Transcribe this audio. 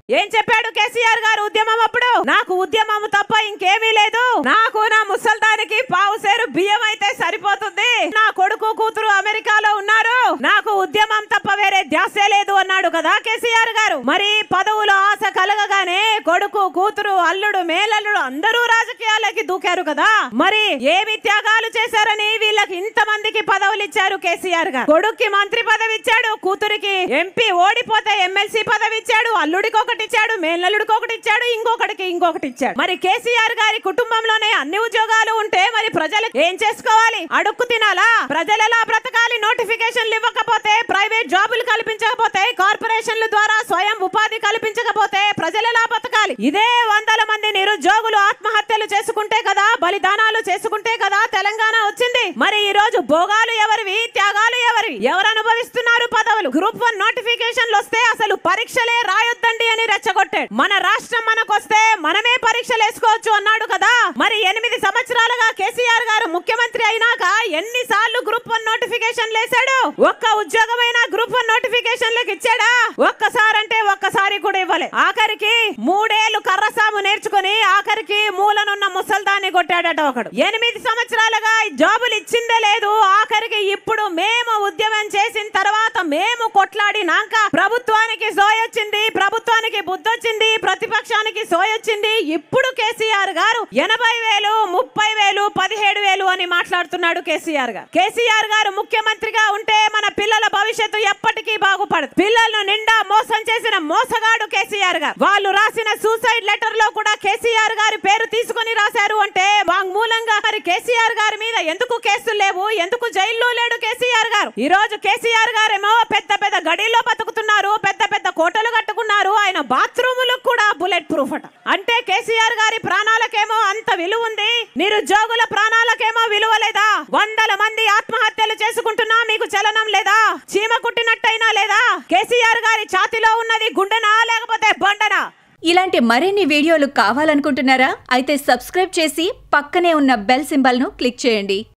ఏం చెప్పాడు కేసీఆర్ గారు ఉద్యమం అప్పుడు నాకు ఉద్యమం తప్ప ఇంకేమీ లేదు నాకు నా ముసల్దానికి పావు సేరు బియ్యం అయితే సరిపోతుంది నా కొడుకు కూతురు అమెరికాలో ఉన్నారు నాకు ఉద్యమం తప్ప వేరే ధ్యాసే లేదు అన్నాడు కదా కేసీఆర్ గారు మరి పదవులు ఆశ కలగగానే కొడుకు కూతురు అల్లుడు మేలల్లుడు అందరూ రాజకీయాలకి దూకారు కదా మరి ఏమి త్యాగాలు చేశారని వీళ్ళకి ఇంత మందికి పదవులు ఇచ్చారు కేసీఆర్ గారు కొడుక్కి మంత్రి పదవి ఇచ్చాడు కూతురికి ఎంపీ ఓడిపోతే ఎమ్మెల్సీ పదవి ఇచ్చాడు అల్లుడికి ఒకటి ఇచ్చాడు మేనల్లుడికి ఒకటి ఇచ్చాడు ఇంకొకటికి ఇంకొకటి ఇచ్చాడు మరి కేసీఆర్ గారి కుటుంబంలోనే అన్ని ఉద్యోగాలు ఉంటే మరి ప్రజలు ఏం చేసుకోవాలి అడుక్కు తినాలా ప్రజలు ఎలా బ్రతకాలి నోటిఫికేషన్లు ఇవ్వకపోతే ప్రైవేట్ జాబులు కల్పించకపోతే కార్పొరేషన్ల ద్వారా స్వయం ఉపాధి కల్పించకపోతే ప్రజలు ఎలా బతకాలి ఇదే వందల మంది నిరుద్యోగులు ఆత్మహత్యలు చేసుకుంటే కదా బలిదానాలు చేసుకుంటే కదా తెలంగాణ వచ్చింది మరి ఈ రోజు భోగాలు ఎవరివి త్యాగాలు ఎవరివి ఎవరు అనుభవిస్తున్నారు పదవులు గ్రూప్ వన్ నోటిఫికేషన్లు వస్తే అసలు పరీక్షలే రాయొద్దండి అని రెచ్చగొట్టాడు మన రాష్ట్రం మనకొస్తే మనమే పరీక్షలు వేసుకోవచ్చు అన్నాడు కదా మరి ఎనిమిది సంవత్సరాలుగా కేసీఆర్ గారు ముఖ్యమంత్రి అయినాక ఎన్నిసార్లు గ్రూప్ వన్ నోటిఫికేషన్ వేశాడు ఒక్క ఉద్యోగమైన గ్రూప్ వన్ నోటిఫికేషన్లకు ఇచ్చాడా ఒక్కసారి అంటే ఒక్కసారి కూడా ఇవ్వలే ఆఖరికి మూడేళ్లు కర్రసాము నేర్చుకుని ఆఖరికి మూలనున్న ముసల్దాన్ని కొట్టాడట ఒకడు ఎనిమిది సంవత్సరాలుగా ఈ జాబులు ఇచ్చిందే లేదు ఆఖరికి ఇప్పుడు మేము ఉద్యమం చేసిన తర్వాత మేము కొట్లాడినాక ప్రభుత్వానికి సోయొచ్చింది ప్రభుత్వానికి బుద్ధొచ్చింది ప్రతిపక్షానికి సోయొచ్చింది ఇప్పుడు కేసీఆర్ గారు ఎనభై వేలు ముప్పై వేలు పదిహేడు వేలు అని మాట్లాడుతున్నాడు కేసీఆర్ గారు కేసీఆర్ గారు ముఖ్యమంత్రిగా ఉంటే మన పిల్లల భవిష్యత్తు ఎప్పటికీ బాగుపడదు పిల్లలను నిండా మోసం చేసిన మోసగాడు కేసీఆర్ గారు వాళ్ళు రాసిన సూసైడ్ లెటర్ లో కూడా కేసీఆర్ గారి పేరు తీసుకొని రాశారు అంటే వాంగ్మూలంగా మరి కేసీఆర్ గారి మీద ఎందుకు కేసులు లేవు ఎందుకు జైల్లో లేడు కేసీఆర్ గారు ఈ రోజు కేసీఆర్ గారేమో పెద్ద పెద్ద గడిలో బతుకుతున్నారు పెద్ద పెద్ద కోటలు కట్టుకున్నారు ఆయన బాత్రూములకు కూడా బుల్లెట్ ప్రూఫ్ అట అంటే కేసీఆర్ గారి ప్రాణాలకేమో అంత విలువ ఉంది నిరుద్యోగుల ప్రాణాలకేమో విలువ లేదా వందల మంది ఆత్మహత్యలు చేసుకుంటున్నా మీకు చలనం లేదా చీమ కుట్టినట్టయినా లేదా కేసీఆర్ గారి ఛాతిలో ఉన్నది గుండెనా లేకపోతే బండనా ఇలాంటి మరిన్ని వీడియోలు కావాలనుకుంటున్నారా అయితే సబ్స్క్రైబ్ చేసి పక్కనే ఉన్న బెల్ సింబల్ను క్లిక్ చేయండి